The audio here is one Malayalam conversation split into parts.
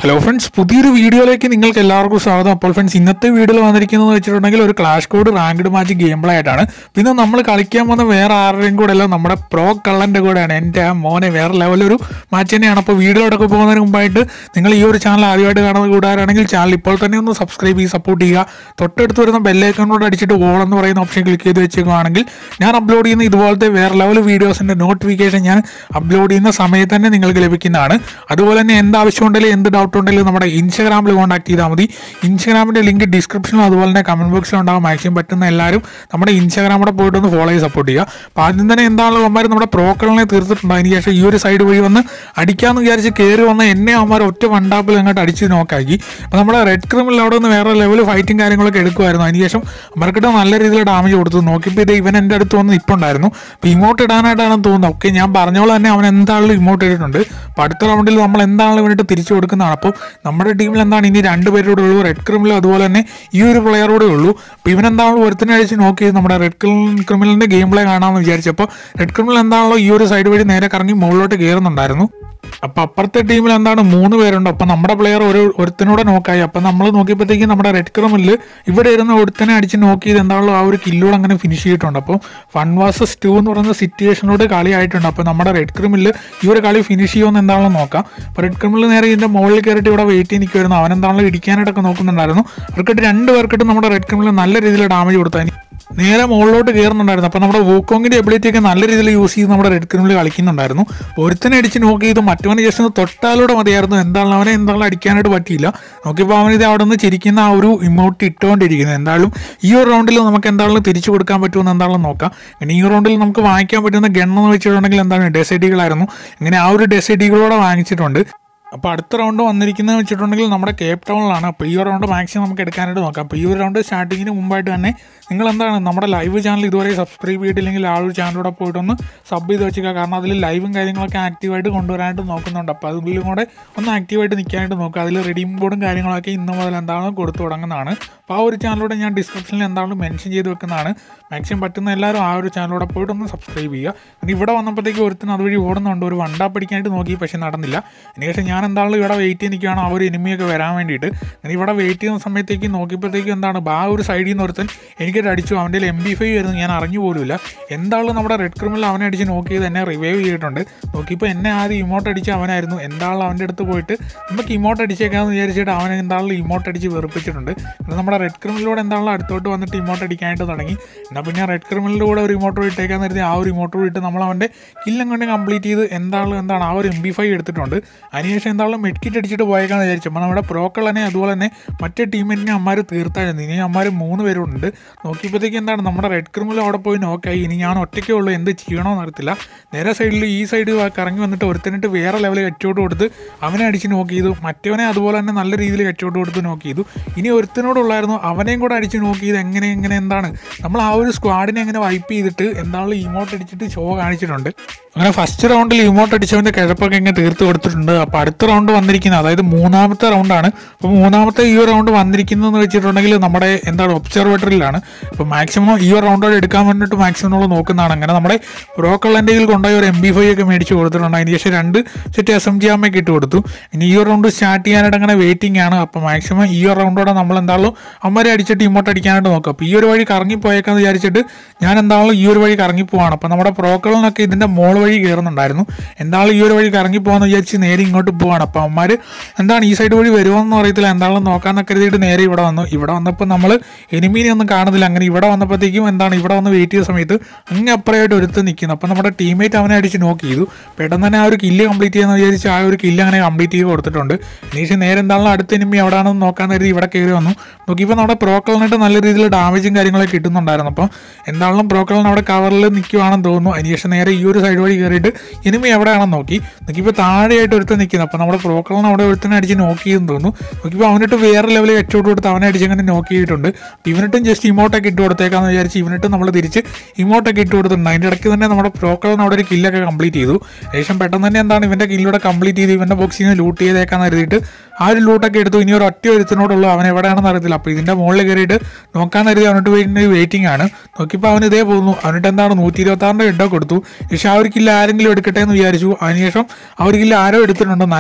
ഹലോ ഫ്രണ്ട്സ് പുതിയൊരു വീഡിയോയിലേക്ക് നിങ്ങൾക്ക് എല്ലാവർക്കും സ്വാഗതം അപ്പോൾ ഫ്രണ്ട്സ് ഇന്നത്തെ വീഡിയോയിൽ വന്നിരിക്കുന്നത് വെച്ചിട്ടുണ്ടെങ്കിൽ ഒരു clash squad ranked match game play ആയിട്ടാണ് പിന്നെ നമ്മൾ കളിക്കാൻ പോകുന്ന വേറെ ആരുടെയും കൂടെ അല്ല നമ്മുടെ പ്രോ കള്ളൻ്റെ കൂടെയാണ് എൻ്റെ ആ മോനെ വേറെ ലെവലൊരു മാച്ച് തന്നെയാണ് അപ്പോൾ വീഡിയോയിലൊക്കെ പോകുന്നതിന് മുമ്പായിട്ട് നിങ്ങൾ ഈ ഒരു ചാനൽ ആദ്യമായിട്ട് കാണുന്ന കൂടാരാണെങ്കിൽ ചാനൽ ഇപ്പോൾ തന്നെ ഒന്ന് സബ്സ്ക്രൈബ് ചെയ്ത് സപ്പോർട്ട് ചെയ്യുക തൊട്ടടുത്ത് വരുന്ന ബെല്ലൈക്കണോട് അടിച്ചിട്ട് ഓൾ എന്ന് പറയുന്ന ഓപ്ഷൻ ക്ലിക്ക് ചെയ്ത് വെച്ചേക്കുകയാണെങ്കിൽ ഞാൻ അപ്ലോഡ് ചെയ്യുന്ന ഇതുപോലത്തെ വേറെ ലെവൽ വീഡിയോസിൻ്റെ നോട്ടിഫിക്കേഷൻ ഞാൻ അപ്ലോഡ് ചെയ്യുന്ന സമയത്ത് തന്നെ നിങ്ങൾക്ക് ലഭിക്കുന്നതാണ് അതുപോലെ തന്നെ എന്ത് ആവശ്യമുണ്ടെങ്കിലും എന്ത് ഡൗട്ട് ഉണ്ടെങ്കിലും നമ്മുടെ ഇൻസ്റ്റാഗ്രാമിൽ കോൺടാക്ട് ചെയ്താൽ മതി ഇൻസ്റ്റാഗ്രാമിൻ്റെ ലിങ്ക് ഡിസ്ക്രിപ്ഷനിലും അതുപോലെ തന്നെ കമൻറ്റ് ബോക്സിലും ഉണ്ടാകും മാക്സിമം പറ്റുന്ന എല്ലാവരും നമ്മുടെ ഇൻസ്റ്റാഗ്രാമിടെ പോയിട്ട് ഒന്ന് ഫോളോ ചെയ്ത് സപ്പോർട്ട് ചെയ്യുക അപ്പോൾ ആദ്യം തന്നെ എന്താണല്ലോ അവന്മാർ നമ്മുടെ പ്രോക്കളിനെ തീർത്തിട്ടുണ്ട് അതിന് ശേഷം ഈ ഒരു സൈഡ് വഴി വന്ന് അടിക്കാമെന്ന് വിചാരിച്ച് കയറി വന്ന എന്നെ അവന്മാർ ഒറ്റ വണ്ടാപ്പിൽ അങ്ങോട്ട് അടിച്ച് നോക്കാക്കി അപ്പോൾ നമ്മുടെ റെഡ് ക്രിമിൽ അവിടെ നിന്ന് വേറെ ലെവൽ ഫൈറ്റും കാര്യങ്ങളൊക്കെ എടുക്കുമായിരുന്നു അതിനുശേഷം അവർക്കിട്ട് നല്ല രീതിയിൽ ഡാമേജ് കൊടുത്തു നോക്കിയപ്പോൾ ഇത് ഇവൻ എൻ്റെ അടുത്ത് വന്ന് ഇപ്പുണ്ടായിരുന്നു അപ്പോൾ ഇമോട്ട് ഇടാനായിട്ടാണ് തോന്നുന്നത് ഓക്കെ ഞാൻ പറഞ്ഞ പോലെ തന്നെ അവൻ എന്താണെങ്കിലും ഇമോട്ട് ഇട്ടിട്ടുണ്ട് അപ്പോൾ അടുത്ത റൗണ്ടിൽ നമ്മൾ എന്താണെങ്കിലും വേണ്ടിയിട്ട് തിരിച്ചു കൊടുക്കുന്നതാണ് അപ്പോൾ നമ്മുടെ ടീമിൽ എന്താണ് ഇനി രണ്ട് പേരോടെ ഉള്ളൂ റെഡ് ക്രിമിലും അതുപോലെ തന്നെ ഈ ഒരു പ്ലെയറോടെ ഉള്ളൂ അപ്പോൾ ഇവൻ എന്താണല്ലോ ഒരുത്തിനെ അടിച്ച് നോക്കി നമ്മുടെ റെഡ് ക്രിമിലിൻ്റെ ഗെയിം പ്ലേ കാണാമെന്ന് വിചാരിച്ചപ്പോൾ റെഡ് ക്രിമിൽ എന്താണല്ലോ ഈ ഒരു സൈഡ് വഴി നേരെ കറങ്ങി മുകളിലോട്ട് കയറുന്നുണ്ടായിരുന്നു അപ്പൊ അപ്പുറത്തെ ടീമിൽ എന്താണ് മൂന്ന് പേരുണ്ട് അപ്പൊ നമ്മുടെ പ്ലെയർ ഒരു ഒരുത്തനൂടെ നോക്കായി അപ്പൊ നമ്മൾ നോക്കിയപ്പോഴത്തേക്കും നമ്മുടെ റെഡ് ക്രമിൽ ഇവിടെ ഇരുന്ന് ഒരുത്തനെ അടിച്ച് നോക്കിയത് എന്താണല്ലോ ആ ഒരു കില്ലോട് അങ്ങനെ ഫിനിഷ് ചെയ്തിട്ടുണ്ട് അപ്പോൾ ഫൺ വാസസ് ടു എന്ന് പറയുന്ന സിറ്റുവേഷനോട് കളി ആയിട്ടുണ്ട് അപ്പോൾ നമ്മുടെ റെഡ് ക്രിമിൽ ഈ ഒരു കളി ഫിനിഷ് ചെയ്യുമെന്ന് എന്താണല്ലോ നോക്കാം അപ്പോൾ റെഡ് ക്രിമിൽ നേരെ ഇതിന്റെ മുകളിൽ കയറിയിട്ട് ഇവിടെ വെയിറ്റ് ചെയ്ത് നിൽക്കുമായിരുന്നു അവൻ എന്താണല്ലോ ഇടിക്കാനായിട്ടൊക്കെ നോക്കുന്നുണ്ടായിരുന്നു അവർക്കിട്ട് രണ്ട് പേർക്കിട്ട് നമ്മുടെ റെഡ് ക്രിമിൽ നല്ല രീതിയിൽ ഡാമേജ് കൊടുത്തു നേരെ മുകളിലോട്ട് കയറുന്നുണ്ടായിരുന്നു അപ്പോൾ നമ്മുടെ വൂക്കോങ്ങിന്റെ എബിലിറ്റി ഒക്കെ നല്ല രീതിയിൽ യൂസ് ചെയ്ത് നമ്മുടെ റെഡ് ക്രിമിൽ കളിക്കുന്നുണ്ടായിരുന്നു ഒരുത്തനെ അടിച്ച് നോക്കി ചെയ്ത് മറ്റവനെ ജസ്റ്റ് ഒന്ന് തൊട്ടാലൂടെ മതിയായിരുന്നു എന്താണ് അവനെ എന്താണ് അടിക്കാനായിട്ട് പറ്റിയില്ല നോക്കിയപ്പോൾ അവൻ ഇത് അവിടെ നിന്ന് ചിരിക്കുന്ന ആ ഒരു ഇമോട്ട് ഇട്ടുകൊണ്ടിരിക്കുന്നത് എന്തായാലും ഈ ഒരു റൗണ്ടിൽ നമുക്ക് എന്തായാലും തിരിച്ചു കൊടുക്കാൻ പറ്റുമെന്ന് എന്തായാലും നോക്കാം ഇനി ഈ റൗണ്ടിൽ നമുക്ക് വാങ്ങിക്കാൻ പറ്റുന്ന ഗണ്ണെന്ന് വെച്ചിട്ടുണ്ടെങ്കിൽ എന്താണ് ഡെസൈഡികളായിരുന്നു ഇങ്ങനെ ആ ഒരു ഡെസൈഡികളോടെ വാങ്ങിച്ചിട്ടുണ്ട് അപ്പോൾ അടുത്ത റൗണ്ട് വന്നിരിക്കുന്നത് വെച്ചിട്ടുണ്ടെങ്കിൽ നമ്മുടെ കേപ്പ് ടൗണിലാണ് അപ്പോൾ ഈ ഒരു റൗണ്ട് മാക്സിമം നമുക്ക് എടുക്കാനായിട്ട് നോക്കാം അപ്പോൾ ഈ ഒരു റൗണ്ട് സ്റ്റാർട്ടിങ്ങിന് മുമ്പായിട്ട് തന്നെ നിങ്ങൾ എന്താണ് നമ്മുടെ ലൈവ് ചാനൽ ഇതുവരെ സബ്സ്ക്രൈബ് ചെയ്തിട്ടില്ലെങ്കിൽ ആ ഒരു ചാനലിലൂടെ പോയിട്ടൊന്ന് സബ് ചെയ്ത് വെച്ചേക്കുക കാരണം അതിൽ ലൈവും കാര്യങ്ങളൊക്കെ ആക്റ്റീവായിട്ട് കൊണ്ടുവരാനായിട്ട് നോക്കുന്നുണ്ട് അപ്പോൾ അതിലും കൂടെ ഒന്ന് ആക്റ്റീവായിട്ട് നിൽക്കാനായിട്ട് നോക്കുക അതിൽ റെഡീം ബോർഡും കാര്യങ്ങളൊക്കെ ഇന്ന് മുതൽ എന്താണ് കൊടുത്തു തുടങ്ങുന്നതാണ് അപ്പോൾ ആ ഒരു ചാനലിലൂടെ ഞാൻ ഡിസ്ക്രിപ്ഷനിൽ എന്താണ് മെൻഷൻ ചെയ്ത് വെക്കുന്നതാണ് മാക്സിമം പറ്റുന്ന എല്ലാവരും ആ ഒരു ചാനലിലൂടെ പോയിട്ട് ഒന്ന് സബ്സ്ക്രൈബ് ചെയ്യുക പിന്നെ ഇവിടെ വന്നപ്പോഴത്തേക്ക് ഒരുത്തിന് അതുവഴി ഓടുന്നുണ്ട് ഒരു വണ്ടാ പിടിക്കാനായിട്ട് നോക്കി പക്ഷേ നടന്നില്ല അതിനുശേഷം ഞാൻ എന്താണെങ്കിലും ഇവിടെ വെയിറ്റ് ചെയ്ത് നിൽക്കുകയാണ് ആ ഒരു എനിമിയൊക്കെ വരാൻ വേണ്ടിയിട്ട് അങ്ങനെ ഇവിടെ വെയിറ്റ് ചെയ്യുന്ന സമയത്തേക്ക് നോക്കിയപ്പോഴത്തേക്കും എന്താണ് ആ ഒരു സൈഡിൽ നിന്ന് ഒരുത്തൻ എനിക്കൊരു അടിച്ചു അവൻ്റെ എം ബി ഫൈവ് ആയിരുന്നു ഞാൻ അറിഞ്ഞു പോലുമില്ല എന്താണെങ്കിലും നമ്മുടെ റെഡ് ക്രിമിൽ അവനെ അടിച്ച് നോക്കിയത് എന്നെ റിവൈവ് ചെയ്തിട്ടുണ്ട് നോക്കിയപ്പോൾ എന്നെ ആദ്യം ഇമോട്ട് അടിച്ച് അവനായിരുന്നു എന്താണെങ്കിലും അവൻ്റെ അടുത്ത് പോയിട്ട് നമുക്ക് ഇമോട്ട് അടിച്ചേക്കാമെന്ന് വിചാരിച്ചിട്ട് അവൻ എന്താണെങ്കിലും ഇമോട്ട് അടിച്ച് വെറുപ്പിച്ചിട്ടുണ്ട് എന്നാൽ നമ്മുടെ റെഡ് ക്രിമിലൂടെ എന്താണെങ്കിലും അടുത്തോട്ട് വന്നിട്ട് ഇമോട്ട് അടിക്കാനായിട്ട് തുടങ്ങി എന്നാൽ പിന്നെ റെഡ് ക്രിമിലിൻ്റെ കൂടെ ഒരു ഇമോട്ടോ ഇട്ടേക്കാന്ന് കരുതി ആ ഒരു ഇമോട്ടോ ഇട്ട് നമ്മൾ അവൻ്റെ കില്ലും കൊണ്ട് കംപ്ലീറ്റ് ചെയ്ത് എന്താണെങ്കിലും എന്താണ് ആ ഒരു എം ബി ഫൈവ് എടുത്തിട്ടുണ്ട് അതിനുശേഷം എന്താണെങ്കിലും മെഡ് കിറ്റ് അടിച്ചിട്ട് പോയേക്കാന്ന് വിചാരിച്ചു അപ്പോൾ നമ്മുടെ പ്രോക്കൾ തന്നെ അതുപോലെ തന്നെ മറ്റേ ടീമിനെ അമ്മാർ തീർത്തായിരുന്നു ഇനി അമ്മാർ മൂന്ന് പേരുണ്ട് നോക്കിയപ്പോഴത്തേക്ക് എന്താണ് നമ്മുടെ റെഡ് ക്രിമിൽ അവിടെ പോയി നോക്കായി ഇനി ഞാൻ ഒറ്റയ്ക്കേ ഉള്ളൂ എന്ത് ചെയ്യണമെന്ന് അറിയത്തില്ല നേരെ സൈഡിൽ ഈ സൈഡ് കറങ്ങി വന്നിട്ട് ഒരുത്തനിട്ട് വേറെ ലെവൽ കെച്ചോട്ട് കൊടുത്ത് അവനെ അടിച്ച് നോക്കി ചെയ്തു മറ്റവനെ അതുപോലെ തന്നെ നല്ല രീതിയിൽ കെച്ചോട്ട് കൊടുത്ത് നോക്കി ചെയ്തു ഇനി ഒരുത്തനോടുള്ളായിരുന്നു അവനെയും കൂടെ അടിച്ച് നോക്കി ചെയ്ത് എങ്ങനെ എങ്ങനെ എന്താണ് നമ്മൾ ആ ഒരു സ്ക്വാഡിനെ എങ്ങനെ വൈപ്പ് ചെയ്തിട്ട് എന്താണെങ്കിലും ഇമോട്ട് അടിച്ചിട്ട് ഷോ കാണിച്ചിട്ടുണ്ട് അങ്ങനെ ഫസ്റ്റ് റൗണ്ടിൽ ഇമോട്ട് അടിച്ചവൻ്റെ കിഴപ്പൊക്കെ ഇങ്ങനെ തീർത്ത് കൊടുത്തിട്ടുണ്ട് അപ്പോൾ അടുത്ത റൗണ്ട് വന്നിരിക്കുന്നത് അതായത് മൂന്നാമത്തെ റൗണ്ടാണ് അപ്പോൾ മൂന്നാമത്തെ ഈ ഒരു റൗണ്ട് വന്നിരിക്കുന്നതെന്ന് വെച്ചിട്ടുണ്ടെങ്കിൽ നമ്മുടെ എന്താണ് ഒബ്സർവേറ്ററിലാണ് അപ്പോൾ മാക്സിമം ഈ ഒരു റൗണ്ടോട് എടുക്കാൻ വേണ്ടിയിട്ട് മാക്സിമം നമ്മൾ നോക്കുന്നതാണ് അങ്ങനെ നമ്മുടെ ബ്രോക്കള്ളൻ്റെ കയ്യിൽ കൊണ്ടുപോയി ഒരു എം ബി ഫൈവ് ഒക്കെ മേടിച്ച് കൊടുത്തിട്ടുണ്ട് അതിന് ശേഷം രണ്ട് സെറ്റ് എസ് എം ജി അമ്മയ്ക്ക് ഇട്ട് കൊടുത്തു ഇനി ഈ ഒരു റൗണ്ട് സ്റ്റാർട്ട് ചെയ്യാനായിട്ട് അങ്ങനെ വെയിറ്റിംഗ് ആണ് അപ്പോൾ മാക്സിമം ഈ ഒരു റൗണ്ടോടെ നമ്മൾ എന്തായാലും അമ്മരെ അടിച്ചിട്ട് ഇമോട്ട് അടിക്കാനായിട്ട് നോക്കും അപ്പോൾ ഈ ഒരു വഴി കറങ്ങിപ്പോയേക്കാന്ന് വിചാരിച്ചിട്ട് ഞാൻ എന്തായാലും ഈ ഒരു വഴി കറങ്ങിപ്പോവാണ് അപ്പോൾ നമ്മുടെ പ്രോക്കളിനൊക്കെ ഇതിൻ്റെ മോൾ വഴി കയറുന്നുണ്ടായിരുന്നു എന്തായാലും ഈ ഒരു വഴി കറങ്ങിപ്പോകാന്ന് വിചാരിച്ച് നേരെ ഇങ്ങോട്ട് പോവാണ് അപ്പോൾ അമ്മമാർ എന്താണ് ഈ സൈഡ് വഴി വരുമോയെന്ന് അറിയത്തില്ല എന്താണെന്ന് നോക്കാന്നൊക്കെ കരുതിയിട്ട് നേരെ ഇവിടെ വന്നു ഇവിടെ വന്നപ്പോൾ നമ്മൾ എനിമീനെ ഒന്നും കാണുന്നില്ല അങ്ങനെ ഇവിടെ വന്നപ്പോഴത്തേക്കും എന്താണ് ഇവിടെ വന്ന് വെയിറ്റ് ചെയ്ത സമയത്ത് അങ്ങ് അപ്പുറമായിട്ട് ഒരുത്ത് നിൽക്കുന്നു അപ്പോൾ നമ്മുടെ ടീമേറ്റ് അവനെ അടിച്ച് നോക്ക് ചെയ്തു പെട്ടെന്ന് തന്നെ ആ ഒരു കില്ല് കംപ്ലീറ്റ് ചെയ്യാന്ന് വിചാരിച്ച് ആ ഒരു കില്ല് അങ്ങനെ കംപ്ലീറ്റ് ചെയ്ത് കൊടുത്തിട്ടുണ്ട് അതിനുശേഷം നേരെ എന്താണല്ലോ അടുത്ത എനിമി എവിടെയാണെന്ന് നോക്കാൻ കരുതി ഇവിടെ കയറി വന്നു നോക്കിയപ്പോൾ നമ്മുടെ പ്രോക്കളിനായിട്ട് നല്ല രീതിയിൽ ഡാമേജും കാര്യങ്ങളൊക്കെ കിട്ടുന്നുണ്ടായിരുന്നു അപ്പം എന്താണെങ്കിലും പ്രോക്കളിന് അവിടെ കവറിൽ നിൽക്കുവാണെന്ന് തോന്നുന്നു അതിനുശേഷം നേരെ ഈ ഒരു സൈഡ് വഴി കയറിയിട്ട് എനിമി എവിടെയാണെന്ന് നോക്കി നോക്കിയപ്പോൾ താഴെയായിട്ട് ഒരുത്തൻ നിൽക്കുന്നത് അപ്പോൾ നമ്മുടെ പ്രോക്കളിന് അവിടെ ഒരുത്തനെ അടിച്ച് നോക്കിയെന്ന് തോന്നുന്നു നോക്കിയപ്പോൾ അവനിട്ട് വേറെ ലെവലിൽ ഹെഡ്ഷോട്ട് കൊടുത്ത് അവനെ അടിച്ച് അങ്ങനെ നോക്കി ചെയ്തിട്ടുണ്ട് അപ്പോൾ ഇവനിട്ടും ജസ്റ്റ് ഇമോട്ടൊക്കെ ഇട്ട് കൊടുത്തേക്കാന്ന് വിചാരിച്ച് ഇവനിട്ട് നമ്മൾ തിരിച്ച് ഇമോട്ടൊക്കെ ഇട്ട് കൊടുത്തിട്ടുണ്ട് അതിൻ്റെ ഇടയ്ക്ക് തന്നെ നമ്മുടെ പ്രോക്കളിന് അവിടെ ഒരു കില്ലൊക്കെ കംപ്ലീറ്റ് ചെയ്തു ശേഷം പെട്ടെന്ന് തന്നെ എന്താണ് ഇവൻ്റെ കില്ലൂടെ കംപ്ലീറ്റ് ചെയ്ത് ഇവൻ്റെ ബോക്സിൽ നിന്ന് ലൂട്ട് ചെയ്തേക്കാന്ന് കരുതിയിട്ട് ആ ഒരു ലൂട്ടൊക്കെ എടുത്തു ഇനി ഒരു ഒറ്റ ഒരുത്തിനോടുള്ളൂ അവൻ എവിടെയാണെന്ന് അറിയത്തില്ല അപ്പോൾ ഇതിൻ്റെ മുകളിൽ കയറിയിട്ട് നോക്കാൻ കരുതി അവനോട്ട് വേണ്ടി വെയിറ്റിംഗ് ആണ് നോക്കിയപ്പോൾ അവൻ ഇതേ പോകുന്നു അവനിട്ട് എന്താണ് നൂറ്റി ഇരുപത്താറിൻ്റെ ഹെഡോ കൊടുത്തു പക്ഷേ ആ ഒരു കില്ല് ആരെങ്കിലും എടുക്കട്ടെ എന്ന് വിചാരിച്ചു അതിനുശേഷം ആ ഒരു കില്ല് ആരോ എടുത്തിട്ടുണ്ട് നല്ല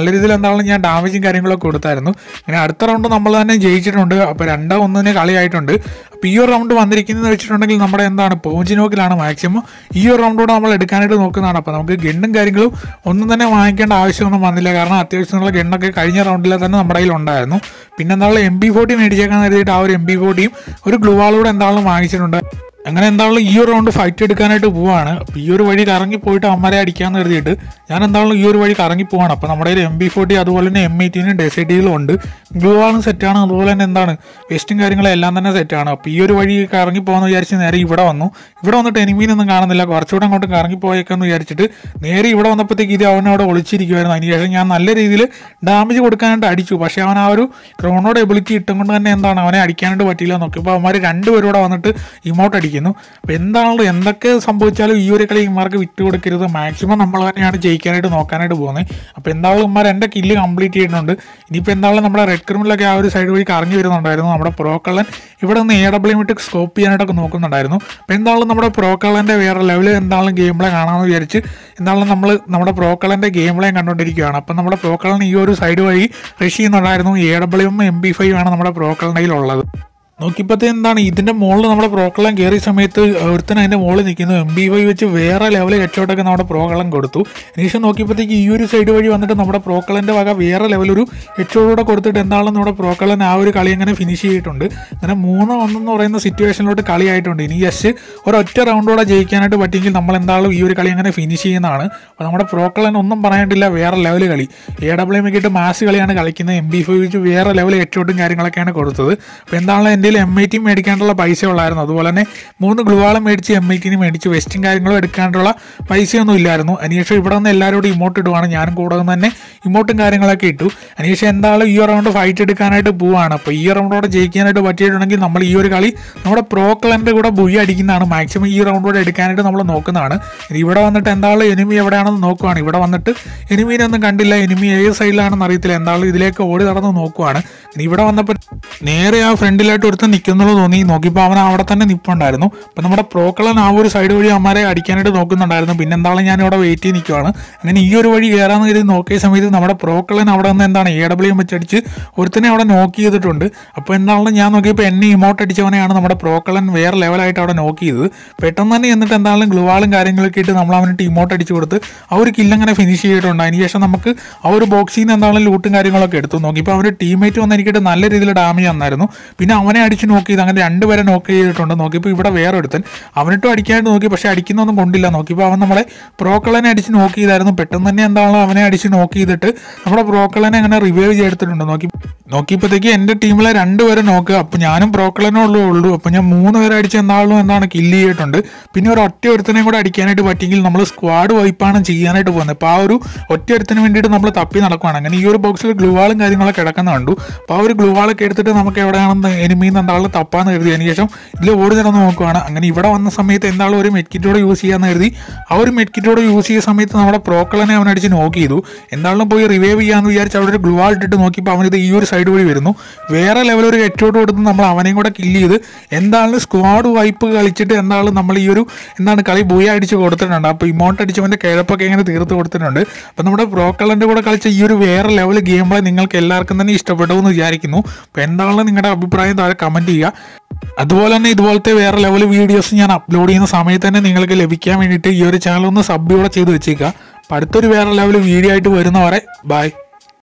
നല്ല രീതിയിൽ എന്താണെന്ന് ഞാൻ ഡാമേജും കാര്യങ്ങളൊക്കെ കൊടുത്തായിരുന്നു പിന്നെ അടുത്ത റൗണ്ട് നമ്മൾ തന്നെ ജയിച്ചിട്ടുണ്ട് അപ്പോൾ രണ്ടോ ഒന്നിന് കളിയായിട്ടുണ്ട് അപ്പോൾ ഈ ഒരു റൗണ്ട് വന്നിരിക്കുന്നത് വെച്ചിട്ടുണ്ടെങ്കിൽ നമ്മുടെ എന്താണ് പോഞ്ചിനോക്കിലാണ് മാക്സിമം ഈ ഒരു റൗണ്ടോടെ നമ്മൾ എടുക്കാനായിട്ട് നോക്കുന്നതാണ് അപ്പോൾ നമുക്ക് ഗണ്ണും കാര്യങ്ങളും ഒന്നും തന്നെ വാങ്ങിക്കേണ്ട ആവശ്യമൊന്നും വന്നില്ല കാരണം അത്യാവശ്യമുള്ള ഗണ്ണൊക്കെ കഴിഞ്ഞ റൗണ്ടിൽ തന്നെ നമ്മുടെ കയ്യിൽ ഉണ്ടായിരുന്നു പിന്നെ എന്തായാലും എം ബി ഫോർട്ടി മേടിച്ചേക്കാൻ കരുതിയിട്ട് ആ ഒരു എം ബി ഫോർട്ടിയും ഒരു ഗ്ലൂവാളൂടെ എന്തായാലും വാങ്ങിച്ചിട്ടുണ്ട് അങ്ങനെ എന്തായാലും ഈ ഒരു റൗണ്ട് ഫൈറ്റ് എടുക്കാനായിട്ട് പോവാണ് അപ്പോൾ ഈ ഒരു വഴി കറങ്ങി പോയിട്ട് അമ്മരെ അടിക്കാന്ന് കരുതിയിട്ട് ഞാൻ എന്തായാലും ഈ ഒരു വഴി കറങ്ങി പോവാണ് അപ്പോൾ നമ്മുടെ കയ്യിൽ എം ബി ഫോർട്ടി അതുപോലെ തന്നെ എം എയ്റ്റീനും ഡെസൈറ്റിയിലും ഉണ്ട് ഗ്ലൂ ആളും സെറ്റാണ് അതുപോലെ തന്നെ എന്താണ് വെസ്റ്റും കാര്യങ്ങളും എല്ലാം തന്നെ സെറ്റാണ് അപ്പോൾ ഈ ഒരു വഴി കറങ്ങി പോകാമെന്ന് വിചാരിച്ച് നേരെ ഇവിടെ വന്നു ഇവിടെ വന്നിട്ട് എനിമീനൊന്നും കാണുന്നില്ല കുറച്ചുകൂടെ അങ്ങോട്ട് കറങ്ങി പോയേക്കാന്ന് വിചാരിച്ചിട്ട് നേരെ ഇവിടെ വന്നപ്പോഴത്തേക്ക് ഇത് അവനവിടെ ഒളിച്ചിരിക്കുമായിരുന്നു അതിനുശേഷം ഞാൻ നല്ല രീതിയിൽ ഡാമേജ് കൊടുക്കാനായിട്ട് അടിച്ചു പക്ഷേ അവൻ ആ ഒരു ക്രോണോടെ എബിലിറ്റി ഇട്ടുകൊണ്ട് തന്നെ എന്താണ് അവനെ അടിക്കാനായിട്ട് പറ്റിയില്ല നോക്കിയപ്പോൾ അവന്മാർ രണ്ടുപേരും കൂടെ വന്നിട്ട് ഇമോട്ട് അടിക്കുന്നു അപ്പോൾ എന്താണല്ലോ എന്തൊക്കെ സംഭവിച്ചാലും ഈ ഒരു കളി ഇമാർക്ക് വിറ്റ് കൊടുക്കരുത് മാക്സിമം നമ്മൾ തന്നെയാണ് ജയിക്കാനായിട്ട് നോക്കാനായിട്ട് പോകുന്നത് അപ്പോൾ എന്തായാലും ഇമാർ എൻ്റെ കില്ല് കംപ്ലീറ്റ് ചെയ്യുന്നുണ്ട് ഇനിയിപ്പോൾ എന്തായാലും നമ്മുടെ റെഡ് ക്രിമിലൊക്കെ ആ ഒരു സൈഡ് വഴി കറങ്ങി വരുന്നുണ്ടായിരുന്നു നമ്മുടെ പ്രോ കള്ളൻ ഇവിടെ നിന്ന് എ ഡബ്ല്യു ഇട്ട് സ്കോപ്പ് ചെയ്യാനായിട്ടൊക്കെ നോക്കുന്നുണ്ടായിരുന്നു അപ്പോൾ എന്തായാലും നമ്മുടെ പ്രോ കള്ളൻ്റെ വേറെ ലെവൽ എന്തായാലും ഗെയിം പ്ലേ കാണാമെന്ന് വിചാരിച്ച് എന്തായാലും നമ്മൾ നമ്മുടെ പ്രോ കള്ളൻ്റെ ഗെയിം പ്ലേ കണ്ടുകൊണ്ടിരിക്കുകയാണ് അപ്പോൾ നമ്മുടെ പ്രോ കള്ളൻ ഈ ഒരു സൈഡ് വഴി റഷ് ചെയ്യുന്നുണ്ടായിരുന്നു A W M B five ആണ് നമ്മുടെ പ്രോ കള്ളൻ്റെ കയ്യിലുള്ളത് നോക്കിയപ്പോഴത്തേ എന്താണ് ഇതിന്റെ മുകളിൽ നമ്മുടെ പ്രോക്കളം കയറിയ സമയത്ത് ഒരുത്തൻ അതിന്റെ മുകളിൽ നിൽക്കുന്നു എം ബി വൈ വെച്ച് വേറെ ലെവൽ ഹെഡ്ഷോട്ടൊക്കെ നമ്മുടെ പ്രോക്കളം കൊടുത്തു അതിനുശേഷം നോക്കിയപ്പോഴത്തേക്ക് ഈ ഒരു സൈഡ് വഴി വന്നിട്ട് നമ്മുടെ പ്രോക്കളന്റെ വക വേറെ ലെവൽ ഒരു ഹെഡ്ഷോട്ടൂടെ കൊടുത്തിട്ട് എന്താണെന്ന് നമ്മുടെ പ്രോക്കളൻ ആ ഒരു കളി അങ്ങനെ ഫിനിഷ് ചെയ്തിട്ടുണ്ട് അങ്ങനെ മൂന്ന് ഒന്നെന്ന് പറയുന്ന സിറ്റുവേഷനിലോട്ട് കളിയായിട്ടുണ്ട് ഇനി ജസ്റ്റ് ഒരൊറ്റ റൗണ്ടോടെ ജയിക്കാനായിട്ട് പറ്റിയെങ്കിൽ നമ്മൾ എന്തായാലും ഈ ഒരു കളി അങ്ങനെ ഫിനിഷ് ചെയ്യുന്നതാണ് അപ്പോൾ നമ്മുടെ പ്രോക്കളൻ ഒന്നും പറയാനിട്ടില്ല വേറെ ലെവൽ കളി എ ഡബ്ല്യു എം കിട്ട് മാസ് കളിയാണ് കളിക്കുന്നത് എം ബി ഫൈവ് വെച്ച് വേറെ ലെവൽ ഹെഡ്ഷോട്ടും കാര്യങ്ങളൊക്കെയാണ് കൊടുത്തത് അപ്പോൾ എന്താണെങ്കിലും എൻ്റെ എം ഐ ടി മേടിക്കാനുള്ള പൈസ ഉള്ളായിരുന്നു അതുപോലെ തന്നെ മൂന്ന് ഗ്ലൂവാളം മേടിച്ച് എം ഐ ടിന് മേടിച്ച് വെസ്റ്റും കാര്യങ്ങളും എടുക്കാനുള്ള പൈസയൊന്നും ഇല്ലായിരുന്നു അതിനുശേഷം ഇവിടെ നിന്ന് എല്ലാവരോടും ഇമോട്ട് ഇടുവാണ് ഞാനും കൂടെ നിന്ന് തന്നെ ഇമോട്ടും കാര്യങ്ങളൊക്കെ ഇട്ടു അതിനുശേഷം എന്തായാലും ഈ റൗണ്ട് ഫൈറ്റ് എടുക്കാനായിട്ട് പോവാണ് അപ്പോൾ ഈ റൗണ്ടോടെ ജയിക്കാനായിട്ട് പറ്റിയിട്ടുണ്ടെങ്കിൽ നമ്മൾ ഈ ഒരു കളി നമ്മുടെ പ്രോ ക്ലൻ്റെ കൂടെ ബുയി അടിക്കുന്നതാണ് മാക്സിമം ഈ റൗണ്ടോടെ എടുക്കാനായിട്ട് നമ്മൾ നോക്കുന്നതാണ് ഇനി ഇവിടെ വന്നിട്ട് എന്തായാലും എനിമി എവിടെയാണെന്ന് നോക്കുവാണ് ഇവിടെ വന്നിട്ട് എനിമീനെ ഒന്നും കണ്ടില്ല എനിമി ഏത് സൈഡിലാണെന്ന് അറിയത്തില്ല എന്തായാലും ഇതിലേക്ക് ഓടി നടന്ന് നോക്കുവാണ് ഇനി ഇവിടെ വന്നപ്പോൾ നേരെ ആ ഫ്രണ്ടിലായിട്ട് ഒരുത്തൻ നിൽക്കുന്നുള്ളൂ തോന്നി നോക്കിയപ്പോൾ അവൻ അവിടെ തന്നെ നിൽപ്പുണ്ടായിരുന്നു അപ്പം നമ്മുടെ പ്രോക്കളൻ ആ ഒരു സൈഡ് വഴി അമ്മമാരെ അടിക്കാനായിട്ട് നോക്കുന്നുണ്ടായിരുന്നു പിന്നെ എന്താണ് ഞാൻ ഇവിടെ വെയിറ്റ് ചെയ്ത് നിൽക്കുവാണ് അങ്ങനെ ഈ ഒരു വഴി കയറാന്ന് കരുതി നോക്കിയ സമയത്ത് നമ്മുടെ പ്രോക്കളൻ അവിടെ നിന്ന് എന്താണ് എ ഡബ്ല്യു വെച്ചടിച്ച് ഒരുത്തനെ അവിടെ നോക്ക് ചെയ്തിട്ടുണ്ട് അപ്പോൾ എന്താണ് ഞാൻ നോക്കിയപ്പോൾ എന്നെ ഇമോട്ട് അടിച്ചവനെയാണ് നമ്മുടെ പ്രോക്കളൻ വേറെ ലെവലായിട്ട് അവിടെ നോക്ക് ചെയ്തത് പെട്ടെന്ന് തന്നെ എന്നിട്ട് എന്താണെങ്കിലും ഗ്ലുവാളും കാര്യങ്ങളൊക്കെ ഇട്ട് നമ്മൾ അവന് ഇമോട്ട് അടിച്ച് കൊടുത്ത് ആ ഒരു കില്ല് അങ്ങനെ ഫിനിഷ് ചെയ്തിട്ടുണ്ട് അതിനുശേഷം നമുക്ക് ആ ഒരു ബോക്സിൽ നിന്ന് എന്താണെങ്കിലും ലൂട്ടും കാര്യങ്ങളൊക്കെ എടുത്തു നോക്കിയപ്പോൾ അവൻ്റെ ടീമേറ്റ് വന്ന് എനിക്കിട്ട് നല്ല രീതിയിൽ ഡാമേജ് തന്നായിരുന്നു പിന്നെ അവനെ അടിച്ച് നോക്കി ചെയ്ത് അങ്ങനെ രണ്ടുപേരെ നോക്ക് ചെയ്തിട്ടുണ്ട് നോക്കിയപ്പോൾ ഇവിടെ വേറെ ഒരുത്തൻ അവനിട്ടും അടിക്കാനായിട്ട് നോക്കി പക്ഷേ അടിക്കുന്നൊന്നും കൊണ്ടില്ല നോക്കിയപ്പോൾ അവൻ നമ്മളെ പ്രോക്കളനെ അടിച്ച് നോക്ക് ചെയ്തായിരുന്നു പെട്ടെന്ന് തന്നെ എന്താണ് അവനെ അടിച്ച് നോക്ക് ചെയ്തിട്ട് നമ്മുടെ പ്രോക്കളനെ അങ്ങനെ റിവൈവ് ചെയ്തെടുത്തിട്ടുണ്ട് നോക്കി നോക്കിയപ്പോഴത്തേക്ക് എൻ്റെ ടീമിലെ രണ്ടുപേരെ നോക്കുക അപ്പോൾ ഞാനും പ്രോക്കളനെ ഉള്ളൂ ഉള്ളൂ അപ്പോൾ ഞാൻ മൂന്ന് പേരെ അടിച്ച് എന്താളും എന്താണ് കില്ല് ചെയ്തിട്ടുണ്ട് പിന്നെ ഒരു ഒറ്റ ഒരുത്തനെയും കൂടെ അടിക്കാനായിട്ട് പറ്റിയെങ്കിൽ നമ്മൾ സ്ക്വാഡ് വൈപ്പാണ് ചെയ്യാനായിട്ട് പോകുന്നത് അപ്പോൾ ആ ഒരു ഒറ്റ ഒരുത്തിന് വേണ്ടിയിട്ട് നമ്മൾ തപ്പി നടക്കുവാണ് അങ്ങനെ ഈ ഒരു ബോക്സിൽ ഗ്ലൂവാളും കാര്യങ്ങളൊക്കെ കിടക്കുന്ന കണ്ടു അപ്പോൾ ആ ഒരു ഗ്ലൂവാളൊക്കെ എടുത്തിട്ട് നമുക്ക് എവിടെയാണെന്ന് എനിമീന്ന് എന്താളും തപ്പാന്ന് കരുതി അതിന് ശേഷം ഇതിൽ ഓടി നടന്ന് നോക്കുവാണ് അങ്ങനെ ഇവിടെ വന്ന സമയത്ത് എന്താളും ഒരു മെഡ്കിറ്റോടെ യൂസ് ചെയ്യാന്ന് കരുതി ആ ഒരു മെഡ്കിറ്റോടെ യൂസ് ചെയ്ത സമയത്ത് നമ്മുടെ പ്രോക്കളനെ അവൻ അടിച്ച് നോക്ക് ചെയ്തു എന്താളും പോയി റിവൈവ് ചെയ്യാന്ന് വിചാരിച്ച് അവിടെ ഒരു ഗ്ലൂവാൾ ഇട്ടിട്ട് നോക്കിയപ്പോൾ അവനിത് ഈ ഒരു സൈഡ് വഴി വരുന്നു വേറെ ലെവൽ ഒരു ഹെഡ്ഷോട്ട് കൊടുത്ത് നമ്മൾ അവനെയും കൂടെ കില്ല് ചെയ്ത് എന്താണ് സ്ക്വാഡ് വൈപ്പ് കളിച്ചിട്ട് എന്താണ് നമ്മൾ ഈ ഒരു എന്താണ് കളി ബൂയ അടിച്ച് കൊടുത്തിട്ടുണ്ട് അപ്പോൾ ഇമോട്ട് അടിച്ചവൻ്റെ കിഴപ്പൊക്കെ ഇങ്ങനെ തീർത്ത് കൊടുത്തിട്ടുണ്ട് അപ്പോൾ നമ്മുടെ പ്രോക്കളൻ്റെ കൂടെ കളിച്ച ഈ ഒരു വേറെ ലെവൽ ഗെയിം പ്ലേ നിങ്ങൾക്ക് എല്ലാവർക്കും തന്നെ ഇഷ്ടപ്പെട്ടു എന്ന് വിചാരിക്കുന്നു അപ്പോൾ എന്താണ് നിങ്ങളുടെ അഭിപ്രായം താഴെ കമൻറ്റ് ചെയ്യുക അതുപോലെ തന്നെ ഇതുപോലത്തെ വേറെ ലെവൽ വീഡിയോസ് ഞാൻ അപ്ലോഡ് ചെയ്യുന്ന സമയത്ത് തന്നെ നിങ്ങൾക്ക് ലഭിക്കാൻ വേണ്ടിയിട്ട് ഈ ഒരു ചാനൽ ഒന്ന് സബ് കൂടെ ചെയ്ത് വെച്ചേക്കുക അപ്പോൾ അടുത്തൊരു വേറെ ലെവൽ വീഡിയോ ആയിട്ട് വരുന്നവരെ ബൈ